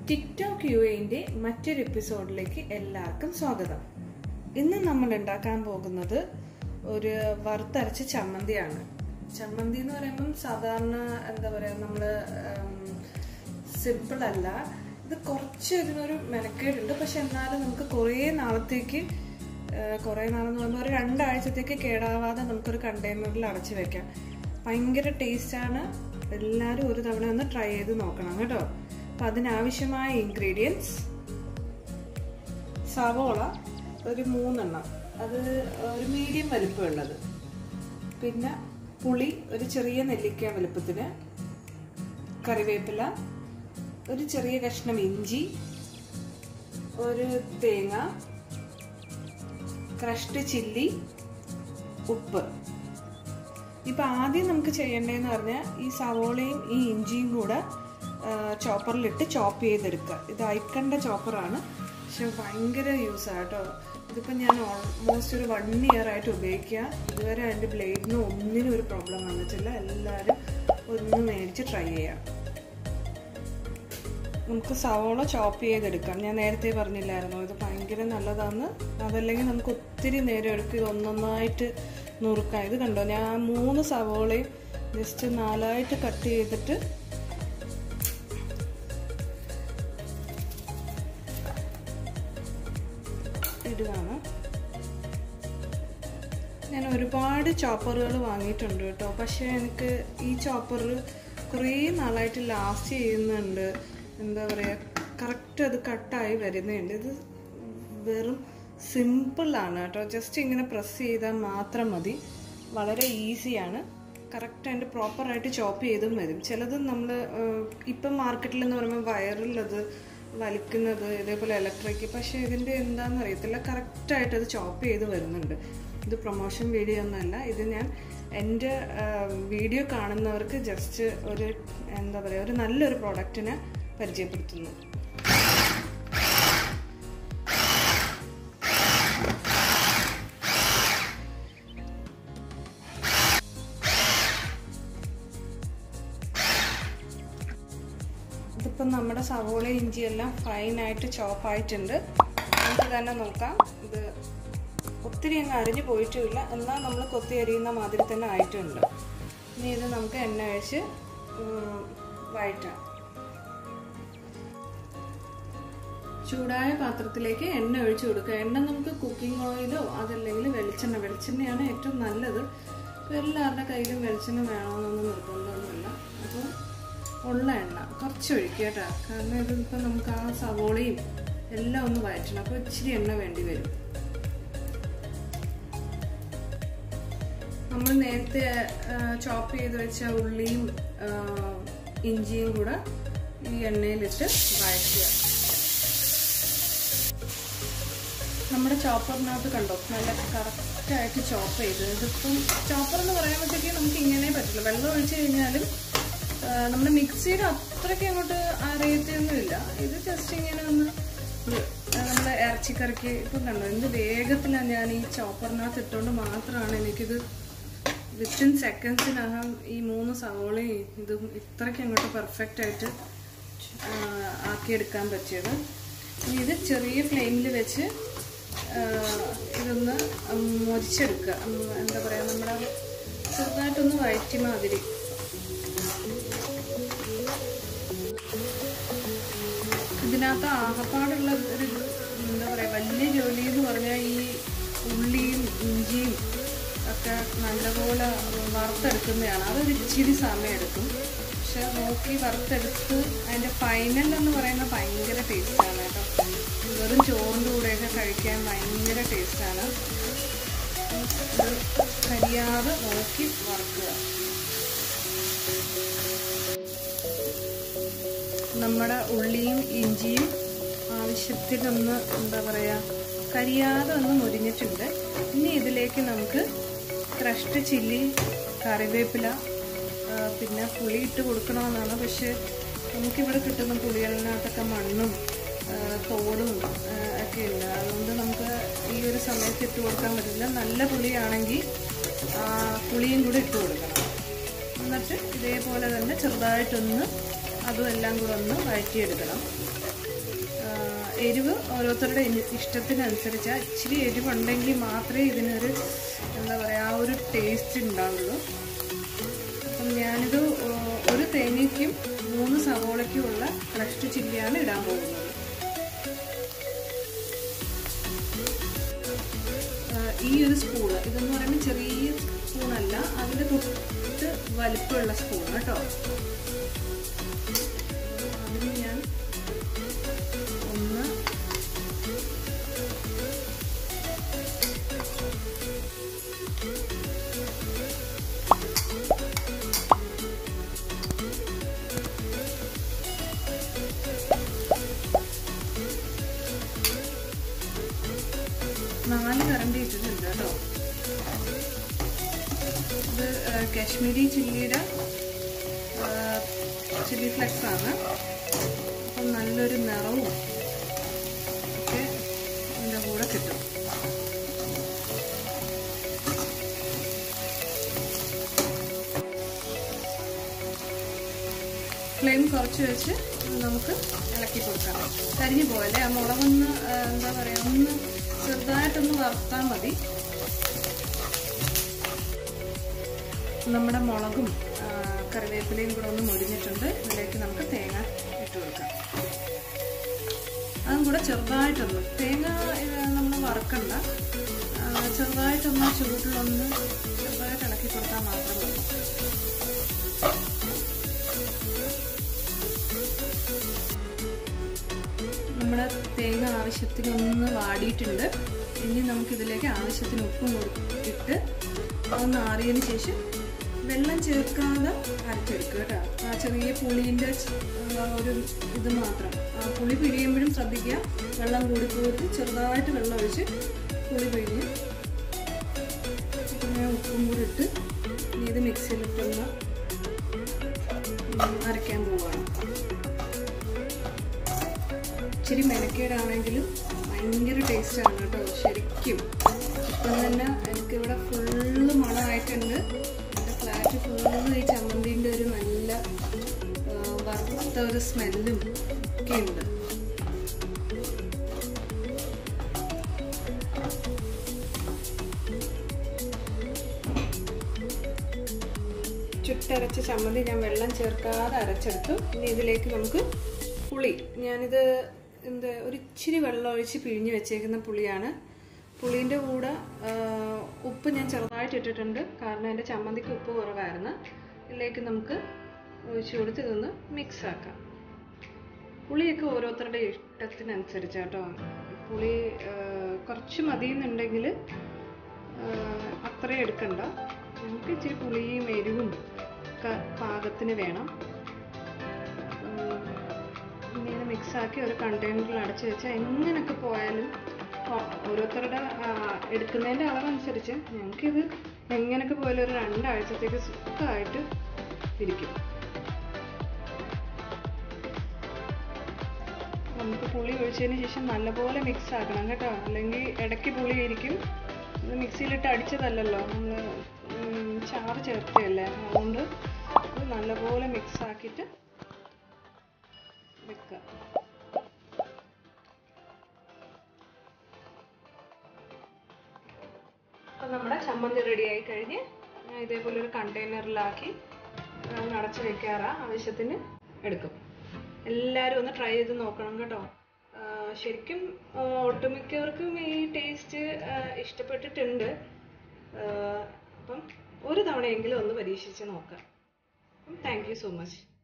TikTok U എന്റെ മറ്റൊരു എപ്പിസോഡിലേക്ക് എല്ലാവർക്കും സ്വാഗതം ഇന്ന് നമ്മൾ ഉണ്ടാക്കാൻ പോകുന്നത് ഒരു വറുത്തരച്ച ചമ്മന്തിയാണ് ചമ്മന്തി എന്ന് പറയുമ്പം സാധാരണ എന്താ പറയുക നമ്മൾ സിമ്പിൾ അല്ല ഇത് കുറച്ച് ഇതിനൊരു മെനക്കേടുണ്ട് പക്ഷെ എന്നാലും നമുക്ക് കുറേ നാളത്തേക്ക് കുറേ നാളെന്ന് പറയുമ്പോൾ ഒരു രണ്ടാഴ്ചത്തേക്ക് കേടാവാതെ നമുക്കൊരു കണ്ടെയ്നറിൽ അടച്ചു വെക്കാം ഭയങ്കര ടേസ്റ്റാണ് എല്ലാവരും ഒരു തവണ ഒന്ന് ട്രൈ ചെയ്ത് നോക്കണം കേട്ടോ അപ്പം അതിനാവശ്യമായ ഇൻഗ്രീഡിയൻസ് സവോള ഒരു മൂന്നെണ്ണം അത് ഒരു മീഡിയം വലുപ്പമുള്ളത് പിന്നെ പുളി ഒരു ചെറിയ നെല്ലിക്ക വലുപ്പത്തിന് കറിവേപ്പില ഒരു ചെറിയ കഷ്ണം ഇഞ്ചി ഒരു തേങ്ങ ക്രഷ്ഡ് ചില്ലി ഉപ്പ് ഇപ്പൊ ആദ്യം നമുക്ക് ചെയ്യേണ്ടതെന്ന് പറഞ്ഞാൽ ഈ സവോളയും ഈ ഇഞ്ചിയും കൂടെ ചോപ്പറിലിട്ട് ചോപ്പ് ചെയ്തെടുക്കുക ഇത് ഐക്കണ്ട ചോപ്പറാണ് പക്ഷെ ഭയങ്കര യൂസാണ് കേട്ടോ ഇതിപ്പോൾ ഞാൻ ഓൾമോസ്റ്റ് ഒരു വൺ ഇയർ ആയിട്ട് ഉപയോഗിക്കുക ഇതുവരെ അതിൻ്റെ ബ്ലേഡിന് ഒന്നിനും ഒരു പ്രോബ്ലം വന്നിട്ടില്ല എല്ലാവരും ഒന്ന് മേടിച്ച് ട്രൈ ചെയ്യാം നമുക്ക് സവോള ചോപ്പ് ചെയ്തെടുക്കാം ഞാൻ നേരത്തെ പറഞ്ഞില്ലായിരുന്നു ഇത് ഭയങ്കര നല്ലതാണ് അതല്ലെങ്കിൽ നമുക്ക് ഒത്തിരി നേരം എടുക്കും ഇത് ഒന്നൊന്നായിട്ട് നുറുക്കാം ഇത് കണ്ടോ ഞാൻ മൂന്ന് സവോളയും ജസ്റ്റ് നാലായിട്ട് കട്ട് ചെയ്തിട്ട് ഇടുകയാണ് ഞാൻ ഒരുപാട് ചോപ്പറുകൾ വാങ്ങിയിട്ടുണ്ട് കേട്ടോ പക്ഷേ എനിക്ക് ഈ ചോപ്പർ കുറേ നാളായിട്ട് ലാസ്റ്റ് ചെയ്യുന്നുണ്ട് എന്താ പറയുക കറക്റ്റ് അത് കട്ടായി വരുന്നുണ്ട് ഇത് വെറും സിമ്പിളാണ് കേട്ടോ ജസ്റ്റ് ഇങ്ങനെ പ്രസ് ചെയ്താൽ മാത്രം മതി വളരെ ഈസിയാണ് കറക്റ്റ് അതിൻ്റെ പ്രോപ്പറായിട്ട് ചോപ്പ് ചെയ്തും വരും ചിലത് നമ്മൾ ഇപ്പം മാർക്കറ്റിൽ എന്ന് പറയുമ്പോൾ വയറിലത് വലിക്കുന്നത് ഇതേപോലെ ഇലക്ട്രിക് പക്ഷേ ഇതിൻ്റെ എന്താണെന്ന് അറിയത്തില്ല കറക്റ്റായിട്ട് അത് ചോപ്പ് ചെയ്ത് വരുന്നുണ്ട് ഇത് പ്രൊമോഷൻ വീഡിയോ ഒന്നുമല്ല ഇത് ഞാൻ എൻ്റെ വീഡിയോ കാണുന്നവർക്ക് ജസ്റ്റ് ഒരു എന്താ പറയുക ഒരു നല്ലൊരു പ്രോഡക്റ്റിനെ പരിചയപ്പെടുത്തുന്നു ഇതിപ്പം നമ്മുടെ സവോള ഇഞ്ചിയെല്ലാം ഫൈനായിട്ട് ചോപ്പായിട്ടുണ്ട് നമുക്ക് തന്നെ നോക്കാം ഇത് ഒത്തിരി അങ്ങ് അരിഞ്ഞു പോയിട്ടുമില്ല എന്നാൽ നമ്മൾ കൊത്തി അരിയുന്ന മാതിരി തന്നെ ആയിട്ടുണ്ട് ഇനി ഇത് നമുക്ക് എണ്ണ ഒഴിച്ച് വഴറ്റാം ചൂടായ പാത്രത്തിലേക്ക് എണ്ണ ഒഴിച്ചു കൊടുക്കുക എണ്ണ നമുക്ക് കുക്കിംഗ് ഓയിലോ അതല്ലെങ്കിൽ വെളിച്ചെണ്ണ വെളിച്ചെണ്ണയാണ് ഏറ്റവും നല്ലത് എല്ലാവരുടെ കയ്യിലും വെളിച്ചെണ്ണ വേണമെന്നൊന്നും നിർബന്ധമൊന്നുമില്ല അപ്പോൾ ഉള്ള എണ്ണ കുറച്ച് ഒഴിക്കുക കേട്ടോ കാരണം ഇതിപ്പോൾ നമുക്ക് ആ സവോളയും എല്ലാം ഒന്ന് വഴറ്റണം അപ്പോൾ ഇച്ചിരി എണ്ണ വേണ്ടി വരും നമ്മൾ നേരത്തെ ചോപ്പ് ചെയ്ത് വെച്ച ഉള്ളിയും ഇഞ്ചിയും കൂടെ ഈ എണ്ണയിലിട്ട് വഴറ്റുക നമ്മുടെ ചോപ്പറിനകത്ത് കണ്ടോ നല്ല കറക്റ്റായിട്ട് ചോപ്പ് ചെയ്ത് ഇതിപ്പം ചോപ്പർ എന്ന് പറയുമ്പോഴത്തേക്ക് നമുക്ക് ഇങ്ങനെ പറ്റില്ല വെള്ളം ഒഴിച്ചു കഴിഞ്ഞാലും നമ്മുടെ മിക്സിയിൽ അത്രയ്ക്ക് അങ്ങോട്ട് അറിയത്തൊന്നുമില്ല ഇത് ജസ്റ്റ് ഇങ്ങനെ ഒന്ന് നമ്മുടെ ഇറച്ചിക്കറിക്ക് ഇപ്പം കണ്ടോ എന്ത് വേഗത്തിലാണ് ഞാൻ ഈ ചോപ്പറിനകത്ത് ഇട്ടുകൊണ്ട് മാത്രമാണ് എനിക്കിത് വിത്തിൻ സെക്കൻഡ്സിനകം ഈ മൂന്ന് സവോളയും ഇതും ഇത്രയ്ക്ക് അങ്ങോട്ട് പെർഫെക്റ്റ് ആയിട്ട് ആക്കിയെടുക്കാൻ പറ്റിയത് ഇനി ഇത് ചെറിയ ഫ്ലെയിമിൽ വെച്ച് ഇതൊന്ന് മൊരിച്ചെടുക്കുക എന്താ പറയുക നമ്മുടെ ചെറുതായിട്ടൊന്ന് വയറ്റി മാതിരി ഇതിനകത്ത് ആകപ്പാടുള്ള ഒരു എന്താ പറയുക വലിയ ജോലി എന്ന് പറഞ്ഞാൽ ഈ ഉള്ളിയും ഇഞ്ചിയും ഒക്കെ നല്ലപോലെ വറുത്തെടുക്കുന്നതാണ് അതൊരു ഇച്ചിരി സമയം എടുക്കും പക്ഷെ നോക്കി വറുത്തെടുത്ത് അതിൻ്റെ ഫൈനൽ എന്ന് പറയുന്നത് ഭയങ്കര ടേസ്റ്റാണ് കേട്ടോ വെറും ചോറിൻ്റെ കൂടെയൊക്കെ കഴിക്കാൻ ഭയങ്കര ടേസ്റ്റാണ് ഇത് കരിയാതെ നോക്കി വറുക്കുക നമ്മുടെ ഉള്ളിയും ഇഞ്ചിയും ആവശ്യത്തിനൊന്ന് എന്താ പറയുക കരിയാതെ ഒന്ന് മുരിഞ്ഞിട്ടുണ്ട് ഇനി ഇതിലേക്ക് നമുക്ക് ക്രഷ്ഡ് ചില്ലി കറിവേപ്പില പിന്നെ പുളി ഇട്ട് കൊടുക്കണമെന്നാണ് പക്ഷെ നമുക്കിവിടെ കിട്ടുന്ന പുളികളിനകത്തൊക്കെ മണ്ണും തോടും ഒക്കെ ഉണ്ട് അതുകൊണ്ട് നമുക്ക് ഈ ഒരു സമയത്ത് ഇട്ട് കൊടുക്കാൻ പറ്റില്ല നല്ല പുളിയാണെങ്കിൽ പുളിയും കൂടി ഇട്ട് കൊടുക്കണം എന്നിട്ട് ഇതേപോലെ തന്നെ ചെറുതായിട്ടൊന്ന് അതും എല്ലാം കൂടെ ഒന്ന് വഴറ്റിയെടുക്കണം എരിവ് ഓരോരുത്തരുടെ ഇനി- ഇഷ്ടത്തിനനുസരിച്ച് ഇച്ചിരി എരിവുണ്ടെങ്കിൽ മാത്രമേ ഇതിനൊരു എന്താ പറയുക ആ ഒരു ടേസ്റ്റ് ഉണ്ടാവുള്ളൂ അപ്പം ഞാനിത് ഏഹ്, ഒരു തേങ്ങയ്ക്കും മൂന്ന് സവോളയ്ക്കുമുള്ള ക്രഷ്ഡ് ചില്ലിയാണ് ഇടാൻ പോകുന്നത് ഏഹ്, ഈ ഒരു സ്പൂണ് ഇതെന്ന് പറയുമ്പോൾ ചെറിയ സ്പൂണല്ല അതിൻ്റെ തൊട്ട് വലിപ്പമുള്ള സ്പൂൺ കേട്ടോ അതിന് ഞാൻ ഒന്ന് നാല് കറണ്ടി ഇട്ടിട്ടുണ്ട് കേട്ടോ ഇത് ആ, കാശ്മീരി ചില്ലിയുടെ ചില്ലി ഫ്ലെക്സ് ആണ് അപ്പം നല്ലൊരു നിറവും ഒക്കെ ഇതിൻ്റെ കൂടെ കിട്ടും ഫ്ലെയിം കുറച്ച് വെച്ച് നമുക്ക് ഇളക്കി കൊടുക്കാം കരിഞ്ഞു പോയല്ലേ ആ മുളകൊന്ന് ആ, എന്താ പറയുക ഒന്ന് ചെറുതായിട്ടൊന്ന് വറുത്താൽ മതി നമ്മുടെ മുളകും ആ, കറിവേപ്പിലയും കൂടെ ഒന്ന് മുരിഞ്ഞിട്ടുണ്ട് ഇതിലേക്ക് നമുക്ക് തേങ്ങ ഇട്ട് കൊടുക്കാം അതും കൂടെ ചെറുതായിട്ടൊന്ന് തേങ്ങ നമ്മൾ വറുക്കണ്ട ആ, ചെറുതായിട്ടൊന്ന് ചൂട്ടിലൊന്ന് ചെറുതായിട്ട് ഇളക്കി കൊടുത്താൽ മാത്രം മതി നമ്മുടെ തേങ്ങ ആവശ്യത്തിന് ഒന്ന് വാടിയിട്ടുണ്ട് ഇനി നമുക്കിതിലേക്ക് ആവശ്യത്തിന് ഉപ്പും കൊടു- ഇട്ട് ഒന്ന് ആറിയതിന് ശേഷം വെള്ളം ചേർക്കാതെ അരച്ചെടുക്കുക കേട്ടോ ആ ചെറിയ പുളീൻ്റെ ഒരു ഇത് മാത്രം ആ പുളി പിഴിയുമ്പോഴും ശ്രദ്ധിക്കുക വെള്ളം കൂടി പോയിട്ട് ചെറുതായിട്ട് വെള്ളം ഒഴിച്ച് പുളി പിഴിഞ്ഞ് പിന്നെ ഉപ്പും കൂടി ഇട്ട് ഇനി ഇത് മിക്സിയിലിട്ടൊന്ന് ഉം, അരയ്ക്കാൻ പോവുകയാണ് ഇച്ചിരി മെനക്കേടാണെങ്കിലും ഭയങ്കര ടേസ്റ്റാണ് കേട്ടോ ശരിക്കും ഇപ്പം തന്നെ എനിക്കിവിടെ ഫുള്ള് മണമായിട്ടുണ്ട് എൻ്റെ ഫ്ലാറ്റ് ഫുള്ള് ഈ ചമ്മന്തിൻ്റെ ഒരു നല്ല ആ, വറുത്ത ഒരു സ്മെല്ലും ഒക്കെ ഉണ്ട് ചുട്ടരച്ച ചമ്മന്തി ഞാൻ വെള്ളം ചേർക്കാതെ അരച്ചെടുത്തു ഇനി ഇതിലേക്ക് നമുക്ക് പുളി ഞാനിത് എന്ത് ഒരു ഇച്ചിരി വെള്ളം ഒഴിച്ച് പിഴിഞ്ഞ് വെച്ചേക്കുന്ന പുളിയാണ് പുളീൻ്റെ കൂടെ ആ, ഉപ്പ് ഞാൻ ചെറുതായിട്ട് ഇട്ടിട്ടുണ്ട് കാരണം എൻ്റെ ചമ്മന്തിക്ക് ഉപ്പ് കുറവായിരുന്നു ഇതിലേക്ക് നമുക്ക് ഒഴിച്ച് കൊടുത്ത് ഇതൊന്ന് മിക്സ് ആക്കാം പുളിയൊക്കെ ഓരോരുത്തരുടെ ഇഷ്ടത്തിനനുസരിച്ച് കേട്ടോ പുളി ആ, കുറച്ച് മതിയെന്നുണ്ടെങ്കിൽ അത്രയും എടുക്കണ്ട നമുക്ക് ഇച്ചിരി പുളിയും എരിവും ഒക്കെ പാകത്തിന് വേണം ഉം, ഇനി ഇത് മിക്സാക്കി ഒരു കണ്ടെയ്നറിൽ അടച്ച് വെച്ചാൽ എങ്ങനെയൊക്കെ പോയാലും കൊ- ഓരോരുത്തരുടെ ആ, എടുക്കുന്നതിൻ്റെ അളവനുസരിച്ച് ഞങ്ങൾക്കിത് എങ്ങനെയൊക്കെ പോയാലും ഒരു രണ്ടാഴ്ചത്തേക്ക് സുഖമായിട്ട് ഇരിക്കും നമുക്ക് പുളി ഒഴിച്ചതിന് ശേഷം നല്ലപോലെ മിക്സ് ആക്കണം കേട്ടോ അല്ലെങ്കിൽ ഇടയ്ക്ക് പുളി ഇരിക്കും ഇത് മിക്സിയിലിട്ട് അടിച്ചതല്ലല്ലോ നമ്മൾ ചാറ് ചേർത്തതല്ലേ അതുകൊണ്ട് ഇത് നല്ലപോലെ മിക്സ് ആക്കിയിട്ട് വെക്കുക അപ്പം നമ്മുടെ ചമ്മന്തി റെഡിയായി കഴിഞ്ഞ് ഞാൻ ഇതേപോലെ ഒരു കണ്ടെയ്നറിലാക്കി ഒന്ന് അടച്ച് വെക്കാറാ ആവശ്യത്തിന് എടുക്കും എല്ലാവരും ഒന്ന് ട്രൈ ചെയ്ത് നോക്കണം കേട്ടോ ആ, ശരിക്കും ആ, ഒട്ടുമിക്കവർക്കും ഈ ടേസ്റ്റ് ഇഷ്ടപ്പെട്ടിട്ടുണ്ട് ആ, അപ്പം ഒരു തവണയെങ്കിലും ഒന്ന് പരീക്ഷിച്ച് നോക്കാം താങ്ക് യു സോ മച്ച്